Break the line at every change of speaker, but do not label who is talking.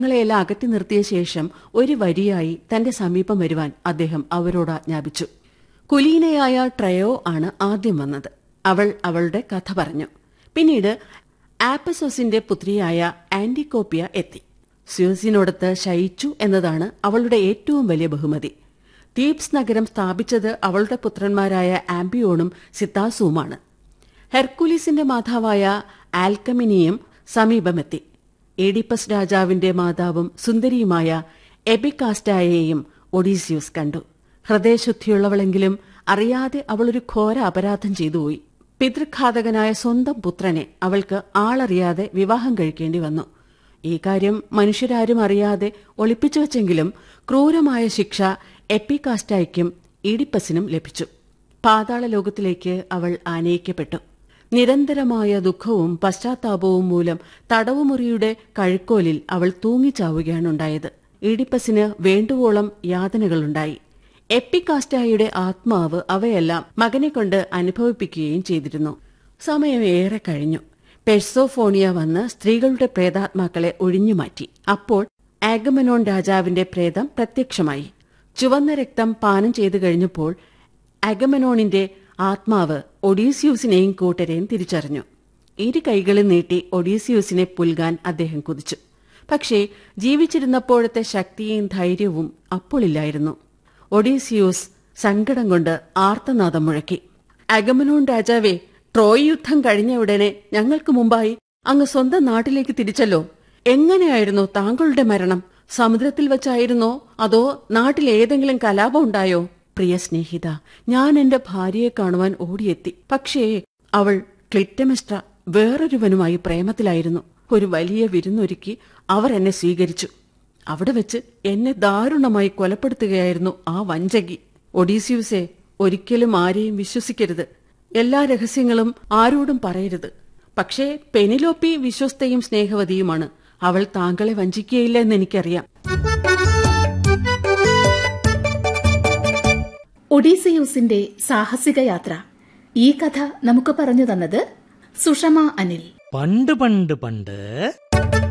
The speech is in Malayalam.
ങ്ങളെയെല്ലാം അകറ്റി നിർത്തിയ ശേഷം ഒരു വരിയായി തന്റെ സമീപം വരുവാൻ അദ്ദേഹം അവരോട് ആജ്ഞാപിച്ചു കുലീനയായ ട്രയോ ആണ് ആദ്യം വന്നത് അവൾ അവളുടെ കഥ പറഞ്ഞു പിന്നീട് ആപ്പസോസിന്റെ പുത്രിയായ ആന്റിക്കോപ്പിയ എത്തി സ്യൂസിനോടത്ത് ശയിച്ചു എന്നതാണ് അവളുടെ ഏറ്റവും വലിയ ബഹുമതി തീപ്സ് നഗരം സ്ഥാപിച്ചത് അവളുടെ പുത്രന്മാരായ ആംബിയോണും സിത്താസുവുമാണ് ഹെർക്കുലിസിന്റെ മാതാവായ ആൽക്കമിനിയും സമീപമെത്തി ഏഡിപ്പസ് രാജാവിന്റെ മാതാവും സുന്ദരിയുമായ എബിക്കാസ്റ്റായെയും ഒഡീസിയൂസ് കണ്ടു ഹൃദയശുദ്ധിയുള്ളവളെങ്കിലും അറിയാതെ അവളൊരു ഘോര അപരാധം ചെയ്തുപോയി പിതൃഘാതകനായ സ്വന്തം പുത്രനെ അവൾക്ക് ആളറിയാതെ വിവാഹം കഴിക്കേണ്ടി വന്നു ഈ കാര്യം മനുഷ്യരാരും അറിയാതെ ഒളിപ്പിച്ചു വച്ചെങ്കിലും ക്രൂരമായ ശിക്ഷ എപ്പിക്കാസ്റ്റായ്ക്കും ഈഡിപ്പസിനും ലഭിച്ചു പാതാള ലോകത്തിലേക്ക് അവൾ ആനയിക്കപ്പെട്ടു നിരന്തരമായ ദുഃഖവും പശ്ചാത്താപവും മൂലം തടവുമുറിയുടെ കഴുക്കോലിൽ അവൾ തൂങ്ങിച്ചാവുകയാണുണ്ടായത് ഈഡിപ്പസിന് വേണ്ടുവോളം യാതനകളുണ്ടായി എപ്പിക്കാസ്റ്റായുടെ ആത്മാവ് അവയെല്ലാം മകനെ കൊണ്ട് അനുഭവിപ്പിക്കുകയും ചെയ്തിരുന്നു സമയം ഏറെ കഴിഞ്ഞു പെഴ്സോഫോണിയ വന്ന് സ്ത്രീകളുടെ പ്രേതാത്മാക്കളെ ഒഴിഞ്ഞുമാറ്റി അപ്പോൾ ആഗമനോൺ രാജാവിന്റെ പ്രേതം പ്രത്യക്ഷമായി ചുവന്ന രക്തം പാനം ചെയ്തു കഴിഞ്ഞപ്പോൾ അഗമനോണിന്റെ ആത്മാവ് ഒഡീസിയൂസിനെയും കൂട്ടരെയും തിരിച്ചറിഞ്ഞു ഇരു കൈകളും നീട്ടി ഒഡീസിയൂസിനെ പുൽകാൻ അദ്ദേഹം കുതിച്ചു പക്ഷേ ജീവിച്ചിരുന്നപ്പോഴത്തെ ശക്തിയും ധൈര്യവും അപ്പോളില്ലായിരുന്നു ഒഡീസിയൂസ് സങ്കടം കൊണ്ട് ആർത്തനാദം മുഴക്കി അഗമനോൺ രാജാവേ ട്രോയ് യുദ്ധം കഴിഞ്ഞ ഉടനെ ഞങ്ങൾക്ക് മുമ്പായി അങ്ങ് സ്വന്തം നാട്ടിലേക്ക് തിരിച്ചല്ലോ എങ്ങനെയായിരുന്നു താങ്കളുടെ മരണം സമുദ്രത്തിൽ വെച്ചായിരുന്നോ അതോ നാട്ടിൽ ഏതെങ്കിലും കലാപം ഉണ്ടായോ പ്രിയ സ്നേഹിത ഞാൻ എന്റെ ഭാര്യയെ കാണുവാൻ ഓടിയെത്തി പക്ഷേ അവൾ ക്ലിറ്റമിസ്ട്ര വേറൊരുവനുമായി പ്രേമത്തിലായിരുന്നു ഒരു വലിയ വിരുന്നൊരുക്കി അവർ എന്നെ സ്വീകരിച്ചു അവിടെ വെച്ച് എന്നെ ദാരുണമായി കൊലപ്പെടുത്തുകയായിരുന്നു ആ വഞ്ചകി ഒഡീസിയൂസെ ഒരിക്കലും ആരെയും വിശ്വസിക്കരുത് എല്ലാ രഹസ്യങ്ങളും ആരോടും പറയരുത് പക്ഷേ പെനിലോപ്പി വിശ്വസ്തയും സ്നേഹവതിയുമാണ് അവൾ താങ്കളെ വഞ്ചിക്കുകയില്ല എന്ന് എനിക്കറിയാം
ഒഡീസിയൂസിന്റെ സാഹസിക യാത്ര ഈ കഥ നമുക്ക് പറഞ്ഞു തന്നത് സുഷമ അനിൽ
പണ്ട് പണ്ട് പണ്ട്